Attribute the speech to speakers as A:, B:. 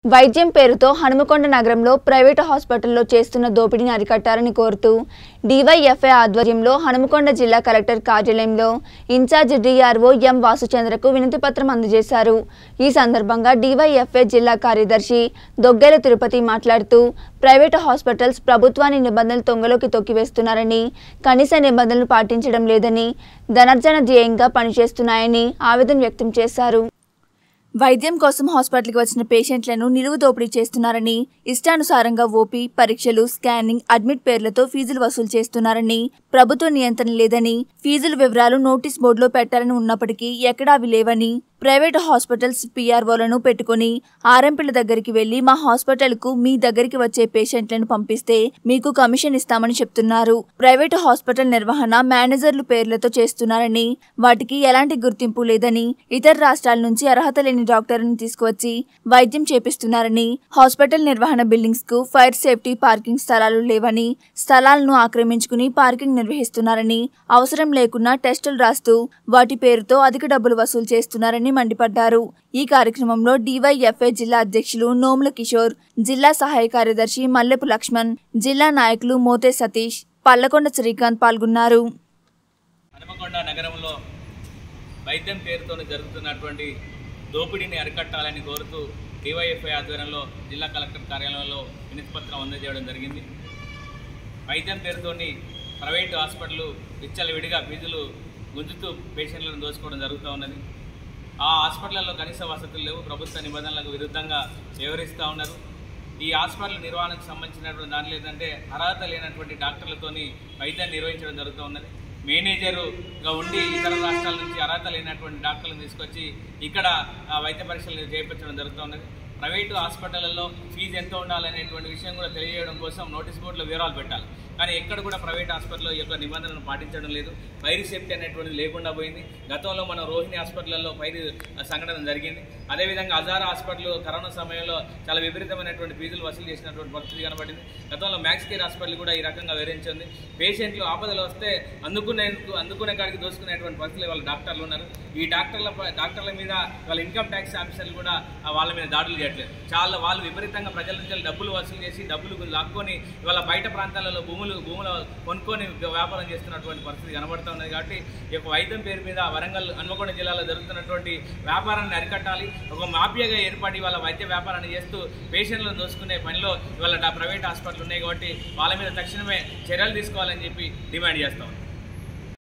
A: వైద్యం పేరుతో హనుమకొండ నగరంలో ప్రైవేటు హాస్పిటల్లో చేస్తున్న దోపిడీని అరికట్టాలని కోరుతూ డివైఎఫ్ఐ ఆధ్వర్యంలో హనుమకొండ జిల్లా కలెక్టర్ కార్యాలయంలో ఇన్ఛార్జ్ డిఆర్ఓ ఎం వాసుచంద్రకు వినతిపత్రం అందజేశారు ఈ సందర్భంగా డివైఎఫ్ఐ జిల్లా కార్యదర్శి దొగ్గెల తిరుపతి మాట్లాడుతూ ప్రైవేటు హాస్పిటల్స్ ప్రభుత్వాన్ని నిబంధనలు తొంగలోకి తొక్కివేస్తున్నారని కనీస నిబంధనలు పాటించడం లేదని ధనార్జన ధ్యేయంగా పనిచేస్తున్నాయని ఆవేదన వ్యక్తం చేశారు వైద్యం కోసం హాస్పిటల్కి వచ్చిన పేషెంట్లను నిలువు దోపిడీ చేస్తున్నారని ఇష్టానుసారంగా ఓపీ పరీక్షలు స్కానింగ్ అడ్మిట్ పేర్లతో ఫీజులు వసూలు చేస్తున్నారని ప్రభుత్వ నియంత్రణ లేదని ఫీజుల వివరాలు నోటీస్ బోర్డులో పెట్టాలని ఉన్నప్పటికీ ఎక్కడా అవి లేవని ప్రైవేటు హాస్పిటల్స్ పీఆర్ఓలను పెట్టుకుని ఆర్ఎంపీల దగ్గరికి వెళ్లి మా హాస్పిటల్కు మీ దగ్గరికి వచ్చే పేషెంట్లను పంపిస్తే మీకు కమిషన్ ఇస్తామని చెప్తున్నారు ప్రైవేటు హాస్పిటల్ నిర్వహణ మేనేజర్లు పేర్లతో చేస్తున్నారని వాటికి ఎలాంటి గుర్తింపు లేదని ఇతర రాష్ట్రాల నుంచి అర్హత లేని డాక్టర్లను తీసుకువచ్చి వైద్యం చేపిస్తున్నారని హాస్పిటల్ నిర్వహణ బిల్డింగ్స్ కు ఫైర్ సేఫ్టీ పార్కింగ్ స్థలాలు లేవని స్థలాలను ఆక్రమించుకుని పార్కింగ్ నిర్వహిస్తున్నారని అవసరం లేకున్నా టెస్టులు రాస్తూ వాటి పేరుతో అధిక డబ్బులు వసూలు చేస్తున్నారని మండిపడ్డారు ఈ కార్యక్రమంలో డివైఎఫ్ఐ జిల్లా అధ్యక్షులు నోముల కిషోర్ జిల్లా సహాయ కార్యదర్శి మల్లెపు లక్ష్మణ్ జిల్లా నాయకులు మోతే సతీష్ పల్లకొండ శ్రీకాంత్ పాల్గొన్నారు
B: హనుమకొండ నగరంలో వైద్యం పేరుతో జరుగుతున్నటువంటి దోపిడీని అరికట్టాలని కోరుతూ డివైఎఫ్ఐ ఆధ్వర్యంలో జిల్లా కలెక్టర్ కార్యాలయంలో వినతిపత్రం అందజేయడం జరిగింది వైద్యం పేరుతోని ప్రైవేటు హాస్పిటల్ విచ్చలవిడిగా ఫీజులు గుంజుతూ పేషెంట్లను దోచుకోవడం జరుగుతూ ఉన్నది ఆ హాస్పిటల్లో కనీస వసతులు లేవు ప్రభుత్వ నిబంధనలకు విరుద్ధంగా వ్యవహరిస్తూ ఉన్నారు ఈ హాస్పిటల్ నిర్వహణకు సంబంధించినటువంటి దానిలో ఏంటంటే అర్హత లేనటువంటి డాక్టర్లతోని వైద్యాన్ని నిర్వహించడం జరుగుతూ ఉన్నది మేనేజరుగా ఉండి ఇతర రాష్ట్రాల నుంచి అర్హత లేనటువంటి డాక్టర్లను తీసుకొచ్చి ఇక్కడ ఆ, వైద్య పరీక్షలు చేయించడం జరుగుతూ ఉన్నది ప్రైవేటు హాస్పిటళ్లలో ఫీజు ఎంత ఉండాలనేటువంటి విషయం కూడా తెలియజేయడం కోసం నోటీస్ బోర్డులో వివరాలు పెట్టాలి కానీ ఎక్కడ కూడా ప్రైవేట్ హాస్పిటల్లో ఈ యొక్క నిబంధనలను పాటించడం లేదు ఫైర్ సేఫ్టీ అనేటువంటిది లేకుండా పోయింది గతంలో మన రోహిణి హాస్పిటల్లో ఫైర్ సంఘటన జరిగింది అదేవిధంగా హజారా హాస్పిటల్ కరోనా సమయంలో చాలా విపరీతమైనటువంటి ఫీజులు వసూలు చేసినటువంటి పరిస్థితి కనబడింది గతంలో మ్యాక్స్ కేర్ హాస్పిటల్ కూడా ఈ రకంగా వివరించింది పేషెంట్లు ఆపదలు వస్తే అందుకునేందుకు అందుకునే కాడికి దోసుకునేటువంటి పరిస్థితులు వాళ్ళ డాక్టర్లు ఉన్నారు ఈ డాక్టర్ల ప- డాక్టర్ల మీద వాళ్ళ ఇన్కమ్ ట్యాక్స్ ఆఫీసర్లు కూడా ఆ, వాళ్ళ మీద దాడులు చేయట్లేదు చాలా వాళ్ళు విపరీతంగా ప్రజల నుంచి డబ్బులు వసూలు చేసి డబ్బులు లాక్కొని ఇవాళ బయట ప్రాంతాలలో భూములు భూములు కొనుక్కొని వ్యాపారం చేస్తున్నటువంటి పరిస్థితి కనబడుతూ ఉన్నది కాబట్టి ఈ యొక్క వైద్యం పేరు మీద వరంగల్ హన్మకొండ జిల్లాలో జరుగుతున్నటువంటి వ్యాపారాన్ని అరికట్టాలి ఒక మాఫియాగా ఏర్పడి వాళ్ళ వైద్య వ్యాపారాన్ని చేస్తూ పేషెంట్లను దోసుకునే పనిలో ఇవాళ డా- ప్రైవేట్ హాస్పిటల్ ఉన్నాయి కాబట్టి వాళ్ళ మీద తక్షణమే చర్యలు తీసుకోవాలని చెప్పి డిమాండ్ చేస్తాం